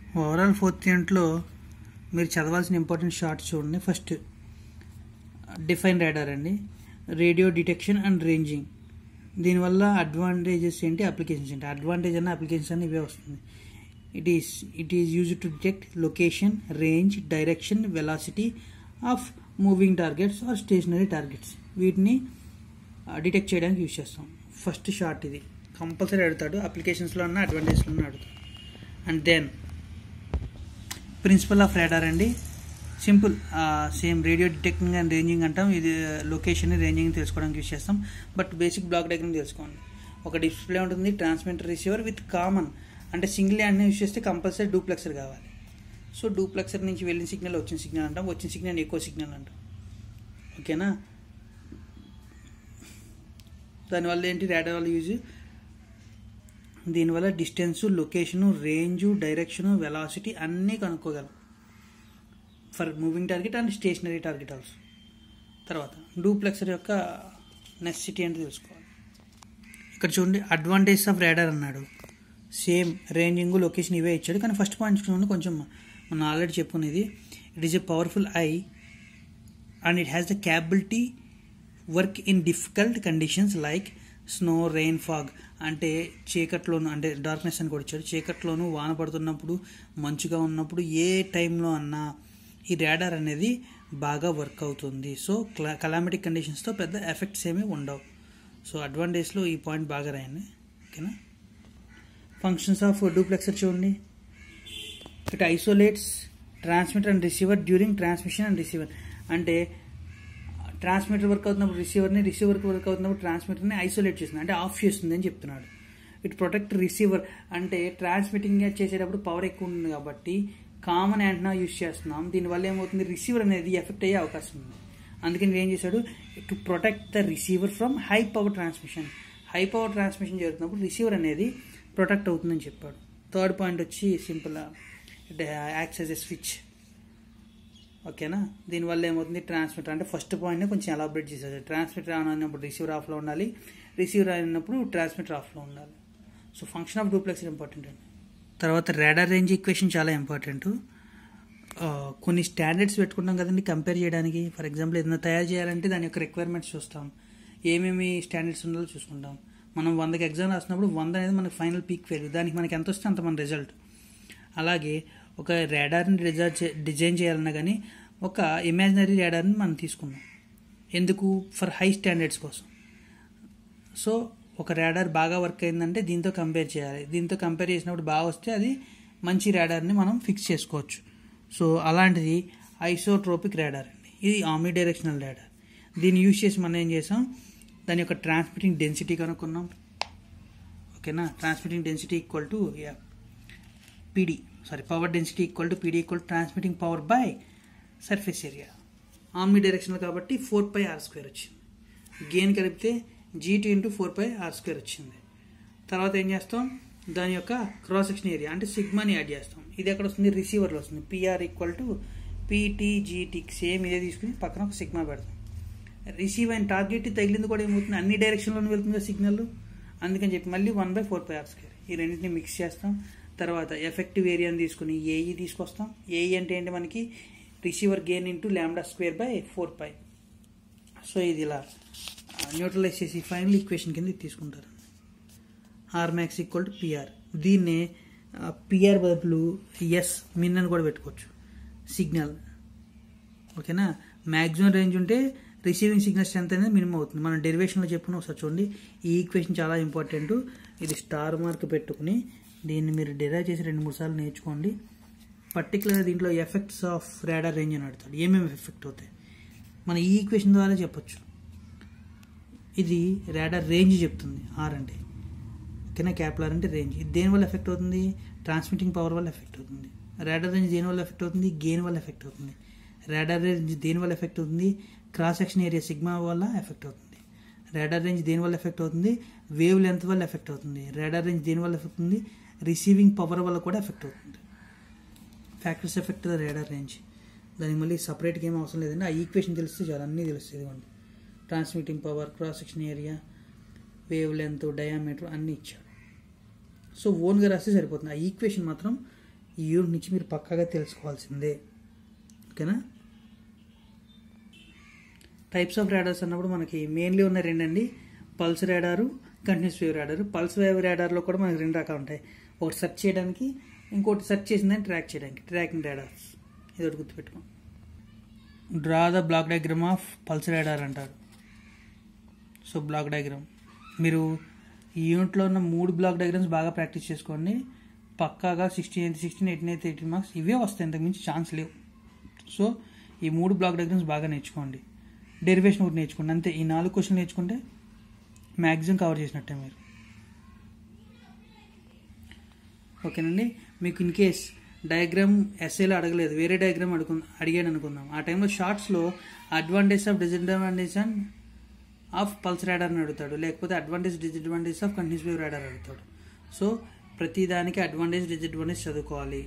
Overall fourth యూనిట్లో మీరు చదవాల్సిన ఇంపార్టెంట్ షార్ట్స్ చూడండి ఫస్ట్ డిఫైన్ రాడార్ అండి రేడియో డిటెక్షన్ అండ్ రేంజింగ్ దీనివల్ల అడ్వాంటేజెస్ ఏంటి అప్లికేషన్స్ ఏంటి అడ్వాంటేజ్ అన్న అప్లికేషన్స్ అన్ని ఇవే వస్తుంది it is it is use to detect location range direction velocity of moving targets or stationary targets వీటిని డిటెక్ట్ చేయడానికి యూజ్ చేస్తాం ఫస్ట్ షార్ట్ ఇది కంపల్సరీ అడుగుతాడు అప్లికేషన్స్లో ఉన్న అడ్వాంటేజ్లో ఉన్న అడుగుతాడు and then principle of radar అండి simple same radio detecting and ranging అంటాం ఇది లొకేషన్ రేంజింగ్ తెలుసుకోవడానికి యూజ్ చేస్తాం బట్ బేసిక్ బ్లాక్ డయాగ్రామ్ తెలుసుకోండి ఒక డిస్ప్లే ఉంటుంది ట్రాన్స్మిటర్ రిసీవర్ విత్ కామన్ అంటే సింగిల్ హ్యాండ్ యూజ్ చేస్తే కంపల్సరీ డూప్లెక్సర్ కావాలి సో డూప్లెక్సర్ నుంచి వెళ్ళిన సిగ్నల్ వచ్చిన సిగ్నల్ అంటాం వచ్చిన సిగ్నల్ ఎక్కువ సిగ్నల్ అంటాం ఓకేనా దానివల్ల ఏంటి రాడార్ వల్ల యూజ్ దీనివల్ల distance location range direction velocity అన్నీ కనుక్కోగలం for moving target and stationary target also తర్వాత డూప్లెక్సర్ యొక్క నెసెసిటీ అంటే తెలుసుకోవాలి ఇక్కడ చూడండి అడ్వాంటేజ్ ఆఫ్ రాడార్ అన్నాడు సేమ్ రేంజింగ్ లొకేషన్ ఇవే ఇచ్చాడు కానీ ఫస్ట్ పాయింట్ చూడండి కొంచెం మనం ఆల్రెడీ చెప్పుకునేది it is a powerful eye and it has the capability work in difficult conditions like snow rain fog అంటే చీకట్లోను అంటే డార్క్నెస్ అని కూడా ఇచ్చాడు చీకట్లోను వాన పడుతున్నప్పుడు మంచుగా ఉన్నప్పుడు ఏ టైంలో అన్నా ఈ రాడార్ అనేది బాగా వర్క్ అవుతుంది సో కలామిటిక్ కండిషన్స్తో పెద్ద ఎఫెక్ట్స్ ఏమీ ఉండవు సో అడ్వాంటేజ్లో ఈ పాయింట్ బాగా రాయండి ఓకేనా ఫంక్షన్స్ ఆఫ్ డూప్లెక్సర్ చూడండి it isolates transmitter and receiver during transmission and receiver అంటే ట్రాన్స్మిటర్ వర్క్ అవుతున్నప్పుడు రిసీవర్ని రిసీవర్ వర్క్ అవుతున్నప్పుడు ట్రాన్స్మిటర్ని ఐసోలేట్ చేస్తుంది అంటే ఆఫ్ చేస్తుంది అని చెప్తున్నాడు ఇట్ ప్రొటెక్ట్ రిసీవర్ అంటే ట్రాన్స్మిటింగ్ చేసేటప్పుడు పవర్ ఎక్కువ ఉంది కాబట్టి కామన్ యాంటనా యూస్ చేస్తున్నాం దీనివల్ల ఏమవుతుంది రిసీవర్ అనేది ఎఫెక్ట్ అయ్యే అవకాశం ఉంది అందుకని ఏం చేశాడు to protect the receiver from high power transmission high power transmission జరుగుతున్నప్పుడు రిసీవర్ అనేది ప్రొటెక్ట్ అవుతుందని చెప్పాడు థర్డ్ పాయింట్ వచ్చి simple acts as a switch ఓకేనా దీనివల్ల ఏమవుతుంది ట్రాన్స్మిటర్ అంటే ఫస్ట్ పాయింట్ని కొంచెం ఎలాబరేట్ చేసేది ట్రాన్స్మిటర్ ఆన్ అయినప్పుడు రిసీవర్ ఆఫ్లో ఉండాలి రిసీవర్ అయినప్పుడు ట్రాన్స్మిటర్ ఆఫ్లో ఉండాలి so function of duplex important అండి తర్వాత రాడార్ రేంజ్ ఈక్వేషన్ చాలా ఇంపార్టెంట్ కొన్ని స్టాండర్డ్స్ పెట్టుకుంటాం కదండి కంపేర్ చేయడానికి ఫర్ ఎగ్జాంపుల్ ఏదైనా తయారు చేయాలంటే దాని యొక్క రిక్వైర్మెంట్స్ చూస్తాం ఏమేమి స్టాండర్డ్స్ ఉండాలో చూసుకుంటాం మనం వందకి ఎగ్జామ్ రాసినప్పుడు వంద అనేది మనకి ఫైనల్ పీక్ వాల్యూ దానికి మనకి ఎంత వస్తే అంత మన రిజల్ట్ అలాగే ఒక రేడార్ని రిజర్వ్ డిజైన్ చేయాలన్నా కానీ ఒక ఇమాజినరీ రేడార్ని మనం తీసుకున్నాం ఎందుకు ఫర్ హై స్టాండర్డ్స్ కోసం సో ఒక రేడార్ బాగా వర్క్ అయిందంటే దీంతో కంపేర్ చేయాలి దీంతో కంపేర్ చేసినప్పుడు బాగా వస్తే అది మంచి రేడార్ని మనం ఫిక్స్ చేసుకోవచ్చు సో అలాంటిది ఐసోట్రోపిక్ రేడార్ అండి ఇది ఆమ్ని డైరెక్షనల్ రేడార్ దీన్ని యూజ్ చేసి మనం ఏం చేసాం దాని యొక్క ట్రాన్స్మిటింగ్ డెన్సిటీ కనుక్కున్నాం ఓకేనా transmitting density equal to PD sorry power density equal to PD equal transmitting power by surface area omni directional కాబట్టి ఫోర్ పై ఆర్ స్క్వేర్ వచ్చింది గెయిన్ కలిపితే GT into four pi R square వచ్చింది తర్వాత ఏం చేస్తాం దాని యొక్క క్రాస్ సెక్షన్ ఏరియా అంటే సిగ్మాని యాడ్ చేస్తాం ఇది ఎక్కడ వస్తుంది రిసీవర్లో వస్తుంది PR equal to PTGT same ఇదే తీసుకుని పక్కన ఒక సిగ్మా పెడతాం రిసీవ్ అయిన టార్గెట్ తగిలింది కూడా ఏమవుతుంది అన్ని డైరెక్షన్లోనే వెళ్తుంది సిగ్నల్ అందుకని చెప్పి మళ్ళీ one by four pi R square ఈ రెండింటిని మిక్స్ చేస్తాం తర్వాత ఎఫెక్టివ్ ఏరియాని తీసుకుని ఏఈ తీసుకొస్తాం ఏఈ అంటే ఏంటి మనకి receiver gain into lambda square by four pi so ఇది ఇలా న్యూట్రలైజ్ చేసి ఫైనల్ ఈక్వేషన్ కింద తీసుకుంటారు R max equal to PR దీన్నే పిఆర్ బదులు ఎస్ మిన్ అని కూడా పెట్టుకోవచ్చు సిగ్నల్ ఓకేనా మ్యాక్సిమం రేంజ్ ఉంటే రిసీవింగ్ సిగ్నల్ స్ట్రెంత్ అనేది మినిమం అవుతుంది మనం డెరివేషన్లో చెప్పుకున్న ఒకసారి చూడండి ఈ ఈక్వేషన్ చాలా ఇంపార్టెంట్ ఇది స్టార్ మార్క్ పెట్టుకుని దీన్ని మీరు డెరైవ్ చేసి రెండు మూడు సార్లు నేర్చుకోండి పర్టికులర్గా దీంట్లో ఎఫెక్ట్స్ ఆఫ్ రాడార్ రేంజ్ అని అడుగుతాడు ఏమేమి ఎఫెక్ట్ అవుతాయి మన ఈ ఈక్వేషన్ ద్వారా చెప్పొచ్చు ఇది రాడార్ రేంజ్ చెప్తుంది ఆర్ అంటే ఓకేనా క్యాప్లార్ అంటే రేంజ్ ఇది దేనివల్ల ఎఫెక్ట్ అవుతుంది ట్రాన్స్మిటింగ్ పవర్ వల్ల ఎఫెక్ట్ అవుతుంది రాడార్ రేంజ్ దేనివల్ల ఎఫెక్ట్ అవుతుంది గెయిన్ వల్ల ఎఫెక్ట్ అవుతుంది రాడార్ రేంజ్ దేనివల్ల ఎఫెక్ట్ అవుతుంది క్రాస్ సెక్షన్ ఏరియా సిగ్మా వల్ల ఎఫెక్ట్ అవుతుంది రాడార్ రేంజ్ దేనివల్ల ఎఫెక్ట్ అవుతుంది వేవ్ లెంత్ వల్ల ఎఫెక్ట్ అవుతుంది రాడార్ రేంజ్ దేనివల్ల ఎఫెక్ట్ అవుతుంది రిసీవింగ్ పవర్ వల్ల కూడా ఎఫెక్ట్ అవుతుంది factors effect the radar range దానికి మళ్ళీ సపరేట్గా ఏం అవసరం లేదండి ఆ ఈక్వేషన్ తెలిస్తే చాలా అన్నీ తెలుస్తుంది ఇవ్వండి transmitting power cross section area wavelength diameter అన్నీ ఇచ్చాడు సో ఓన్గా రాస్తే సరిపోతుంది ఆ ఈక్వేషన్ మాత్రం ఈ యూనిట్ నుంచి మీరు పక్కాగా తెలుసుకోవాల్సిందే ఓకేనా టైప్స్ ఆఫ్ రాడార్స్ అన్నప్పుడు మనకి మెయిన్లీ ఉన్న రెండండి pulse radar continuous wave radar pulse wave రాడార్లో కూడా మనకి రెండు రకాలు ఉంటాయి ఒకటి సెర్చ్ చేయడానికి ఇంకోటి సెర్చ్ చేసిందని ట్రాక్ చేయడానికి ట్రాకింగ్ రాడార్స్ ఇది ఒకటి గుర్తుపెట్టుకో draw the block diagram of pulse radar అంటారు సో బ్లాక్ డయాగ్రామ్ మీరు ఈ యూనిట్లో ఉన్న మూడు బ్లాక్ డయాగ్రామ్స్ బాగా ప్రాక్టీస్ చేసుకోండి పక్కాగా sixteen eighth sixteen eighteen eighth eighteen marks ఇవే వస్తాయి ఇంతకుమించి ఛాన్స్ లేవు సో ఈ మూడు బ్లాక్ డయాగ్రామ్స్ బాగా నేర్చుకోండి డెరివేషన్ ఒకటి నేర్చుకోండి అంతే ఈ నాలుగు క్వశ్చన్ నేర్చుకుంటే మ్యాక్సిమం కవర్ చేసినట్టే మీరు ఓకేనండి మీకు ఇన్ కేస్ డయాగ్రామ్ ఎస్ఏలో అడగలేదు వేరే డయాగ్రామ్ అడుగు అడిగాడు అనుకుందాం ఆ టైంలో షార్ట్స్లో advantage of disadvantage and of pulse radar అని అడుగుతాడు లేకపోతే advantage disadvantage of continuous wave radar అడుగుతాడు సో ప్రతి దానికి అడ్వాంటేజ్ డిసడ్వాంటేజ్ చదువుకోవాలి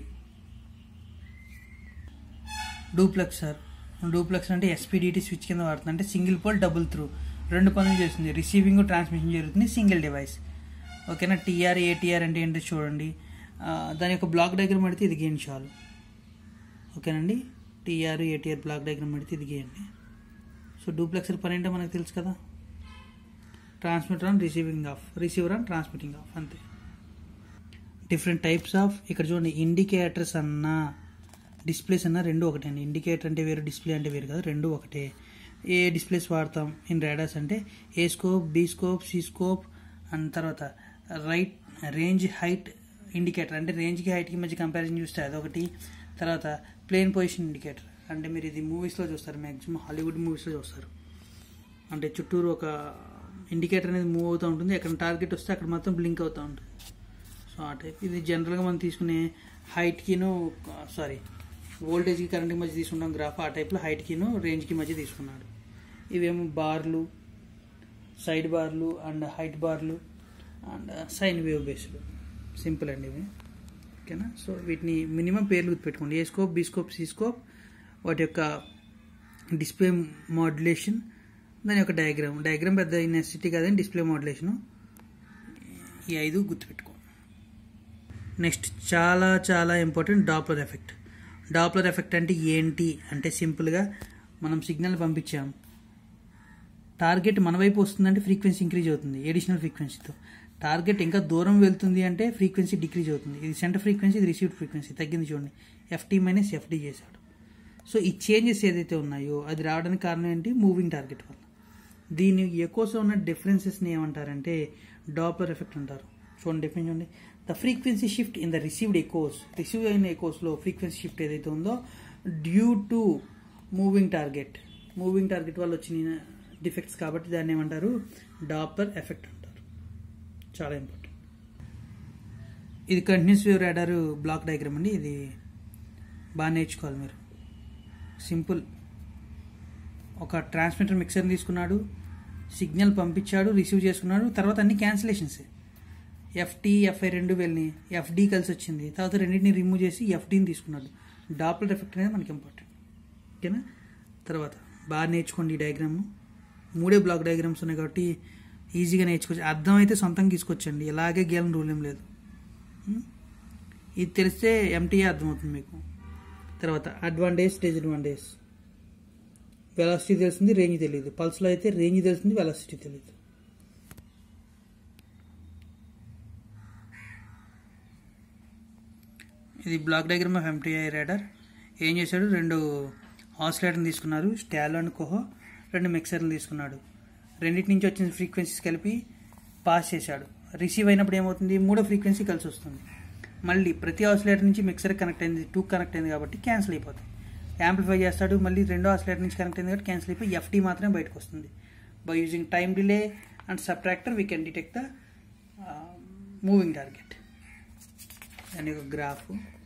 డూప్లెక్సర్ డూప్లెక్స్ అంటే ఎస్పీడిటీ స్విచ్ కింద వాడుతుంది అంటే సింగిల్ పోల్ డబుల్ త్రూ రెండు పనులు చేస్తుంది రిసీవింగ్ ట్రాన్స్మిషన్ జరుగుతుంది సింగిల్ డివైస్ ఓకేనా టీఆర్ ఏటీఆర్ అంటే ఏంటో చూడండి ఆ, దాని యొక్క బ్లాక్ డయాగ్రామ్ పెడితే ఇది గేయండి చాలు ఓకేనండి టీఆర్ ఏటీఆర్ బ్లాక్ డయాగ్రామ్ పెడితే ఇది గేయండి సో డూప్లెక్సర్ పని ఏంటో మనకు తెలుసు కదా transmitter on receiving off receiver on transmitting off అంతే డిఫరెంట్ టైప్స్ ఆఫ్ ఇక్కడ చూడండి ఇండికేటర్స్ అన్నా డిస్ప్లేస్ అన్నా రెండు ఒకటే అండి ఇండికేటర్ అంటే వేరు డిస్ప్లే అంటే వేరు కాదు రెండు ఒకటే ఏ డిస్ప్లేస్ వాడతాం ఇన్ రాడార్స్ అంటే A scope B scope C scope and తర్వాత రైట్ రేంజ్ హైట్ ఇండికేటర్ అంటే రేంజ్కి హైట్కి మధ్య కంపారిజన్ చూస్తే అదొకటి తర్వాత ప్లేన్ పొజిషన్ ఇండికేటర్ అంటే మీరు ఇది మూవీస్లో చూస్తారు మ్యాక్సిమం హాలీవుడ్ మూవీస్లో చూస్తారు అంటే చుట్టూరు ఒక ఇండికేటర్ అనేది మూవ్ అవుతూ ఉంటుంది ఎక్కడ టార్గెట్ వస్తే అక్కడ మాత్రం బ్లింక్ అవుతూ ఉంటుంది సో ఆ టైప్ ఇది జనరల్గా మనం తీసుకునే హైట్కిను సారీ వోల్టేజ్కి కరెంట్కి మధ్య తీసుకున్నాం గ్రాఫ్ ఆ టైప్లో హైట్కిను రేంజ్కి మధ్య తీసుకున్నాడు ఇవేమో బార్లు సైడ్ బార్లు అండ్ హైట్ బార్లు and sine wave based simple అండి ఇవి ఓకేనా సో వీటిని మినిమం పేర్లు గుర్తుపెట్టుకోండి A scope B scope C scope వాటి యొక్క డిస్ప్లే మాడ్యులేషన్ దాని యొక్క డయాగ్రామ్ డయాగ్రామ్ పెద్ద నెసిటీ కాదని డిస్ప్లే మాడ్యులేషన్ ఈ ఐదు గుర్తుపెట్టుకో నెక్స్ట్ చాలా చాలా important Doppler effect Doppler effect అంటే ఏంటి అంటే సింపుల్గా మనం సిగ్నల్ పంపించాం టార్గెట్ మన వైపు వస్తుందంటే ఫ్రీక్వెన్సీ ఇంక్రీజ్ అవుతుంది ఎడిషనల్ ఫ్రీక్వెన్సీతో టార్గెట్ ఇంకా దూరం వెళ్తుంది అంటే ఫ్రీక్వెన్సీ డిక్రీజ్ అవుతుంది ఇది సెంటర్ ఫ్రీక్వెన్సీ ఇది రిసీవ్డ్ ఫ్రీక్వెన్సీ తగ్గింది చూడండి ఎఫ్టీ మైనస్ ఎఫ్డి చేశాడు సో ఈ చేంజెస్ ఏదైతే ఉన్నాయో అది రావడానికి కారణం ఏంటి మూవింగ్ టార్గెట్ వల్ల దీని ఎకోస్లో ఉన్న డిఫరెన్సెస్ని ఏమంటారంటే డాప్లర్ ఎఫెక్ట్ అంటారు చూడండి డెఫినెట్ చూడండి the frequency shift in the received echoes receive అయిన ఎకోస్లో ఫ్రీక్వెన్సీ షిఫ్ట్ ఏదైతే ఉందో due to moving target moving target వల్ల వచ్చిన డిఫెక్ట్స్ కాబట్టి దాన్ని ఏమంటారు డాప్లర్ ఎఫెక్ట్ అంటారు చాలా ఇంపార్టెంట్ ఇది continuous wave radar block diagram అండి ఇది బాగా నేర్చుకోవాలి మీరు సింపుల్ ఒక ట్రాన్స్మిటర్ మిక్సర్ తీసుకున్నాడు సిగ్నల్ పంపించాడు రిసీవ్ చేసుకున్నాడు తర్వాత అన్ని క్యాన్సిలేషన్స్ ఎఫ్టీ ఎఫ్ఐ రెండు వెళ్ళి ఎఫ్డి కలిసి వచ్చింది తర్వాత రెండింటిని రిమూవ్ చేసి ఎఫ్డీని తీసుకున్నాడు డాప్లర్ ఎఫెక్ట్ అనేది మనకి ఇంపార్టెంట్ ఓకేనా తర్వాత బాగా నేర్చుకోండి ఈ డయాగ్రామ్ మూడే బ్లాక్ డయాగ్రామ్స్ ఉన్నాయి కాబట్టి ఈజీగా నేర్చుకోవచ్చు అర్థమైతే సొంతంగా తీసుకొచ్చండి ఇలాగే గేలం రూల్ ఏం లేదు ఉం? ఇది తెలిస్తే ఎంటీఏ అర్థమవుతుంది మీకు తర్వాత అడ్వాంటేజ్ డిసడ్వాంటేజ్ వెలాసిటీ తెలిసింది రేంజ్ తెలియదు పల్స్లో అయితే రేంజ్ తెలిసింది వెలాసిటీ తెలియదు ఇది block diagram of MTI radar ఏం చేశాడు రెండు ఆసిలేటర్ని తీసుకున్నారు స్టాల్ అండ్ కోహో రెండు మిక్సర్లు తీసుకున్నాడు రెండింటి నుంచి వచ్చిన ఫ్రీక్వెన్సీస్ కలిపి పాస్ చేశాడు రిసీవ్ అయినప్పుడు ఏమవుతుంది మూడో ఫ్రీక్వెన్సీ కలిసి వస్తుంది మళ్ళీ ప్రతి ఆసిలేటర్ నుంచి మిక్సర్ కనెక్ట్ అయింది టూ కనెక్ట్ అయింది కాబట్టి క్యాన్సిల్ అయిపోతుంది యాంప్లిఫై చేస్తాడు మళ్ళీ రెండో ఆసిలేటర్ నుంచి కనెక్ట్ అయింది కాబట్టి క్యాన్సిల్ అయిపోయి ఎఫ్టీ మాత్రమే బయటకు వస్తుంది by using time delay and subtractor we can detect the moving target దాని యొక్క గ్రాఫ్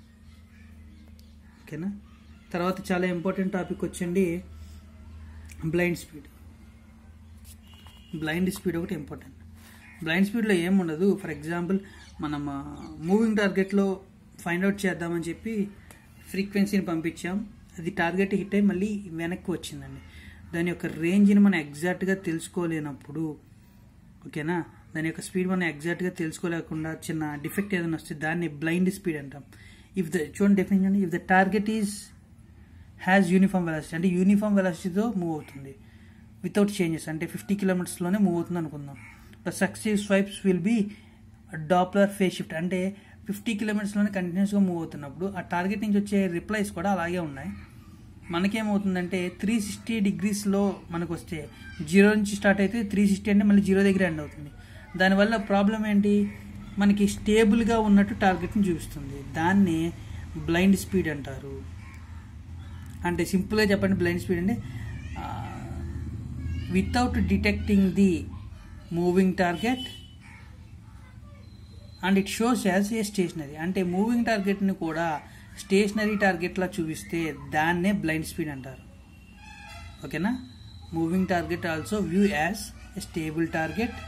ఓకేనా తర్వాత చాలా ఇంపార్టెంట్ టాపిక్ వచ్చండి బ్లైండ్ స్పీడ్ బ్లైండ్ స్పీడ్ ఒకటి ఇంపార్టెంట్ బ్లైండ్ స్పీడ్లో ఏముండదు ఫర్ ఎగ్జాంపుల్ మనం మూవింగ్ టార్గెట్లో ఫైండ్ అవుట్ చేద్దామని చెప్పి ఫ్రీక్వెన్సీని పంపించాం అది టార్గెట్ హిట్ అయి మళ్ళీ వెనక్కి వచ్చిందండి దాని యొక్క రేంజ్ని మనం ఎగ్జాక్ట్గా తెలుసుకోలేనప్పుడు ఓకేనా దాని యొక్క స్పీడ్ మనం ఎగ్జాక్ట్గా తెలుసుకోలేకుండా చిన్న డిఫెక్ట్ ఏదైనా వస్తే దాన్ని బ్లైండ్ స్పీడ్ అంటాం ఇఫ్ ద చూడండి definition if the target is has uniform velocity అంటే యూనిఫామ్ వెలాసిటీతో మూవ్ అవుతుంది వితౌట్ చేంజెస్ అంటే ఫిఫ్టీ కిలోమీటర్స్లోనే మూవ్ అవుతుంది అనుకుందాం the successive sweeps will be Doppler phase shift అంటే ఫిఫ్టీ కిలోమీటర్స్లోనే కంటిన్యూస్గా మూవ్ అవుతున్నప్పుడు ఆ టార్గెట్ నుంచి వచ్చే రిప్లైస్ కూడా అలాగే ఉన్నాయి మనకేమవుతుందంటే త్రీ సిక్స్టీ డిగ్రీస్లో మనకు వస్తే జీరో నుంచి స్టార్ట్ అయితే త్రీ సిక్స్టీ అంటే మళ్ళీ జీరో దగ్గర ఎండ్ అవుతుంది దానివల్ల ప్రాబ్లం ఏంటి మనకి స్టేబుల్గా ఉన్నట్టు టార్గెట్ని చూపిస్తుంది దాన్ని బ్లైండ్ స్పీడ్ అంటారు అంటే సింపుల్గా చెప్పండి బ్లైండ్ స్పీడ్ అంటే without detecting the moving target and it shows as a stationary అంటే మూవింగ్ టార్గెట్ని కూడా స్టేషనరీ టార్గెట్లా చూపిస్తే దాన్నే బ్లైండ్ స్పీడ్ అంటారు ఓకేనా moving target also view as a stable target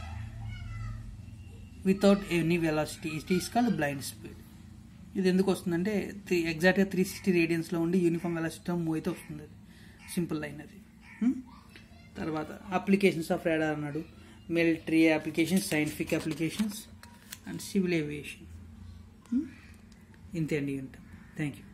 without any velocity it is called blind speed ఇది ఎందుకు వస్తుందంటే త్రీ ఎగ్జాక్ట్గా త్రీ సిక్స్టీ రేడియన్స్లో ఉండి యూనిఫామ్ వెలాసిటీ మూవ్ అయితే వస్తుంది అది సింపుల్ లైన్ అది హ్మ్? తర్వాత అప్లికేషన్స్ ఆఫ్ రాడార్ అన్నాడు military applications scientific applications and civil aviation ఇంతే అండి ఉంటాం థ్యాంక్ యూ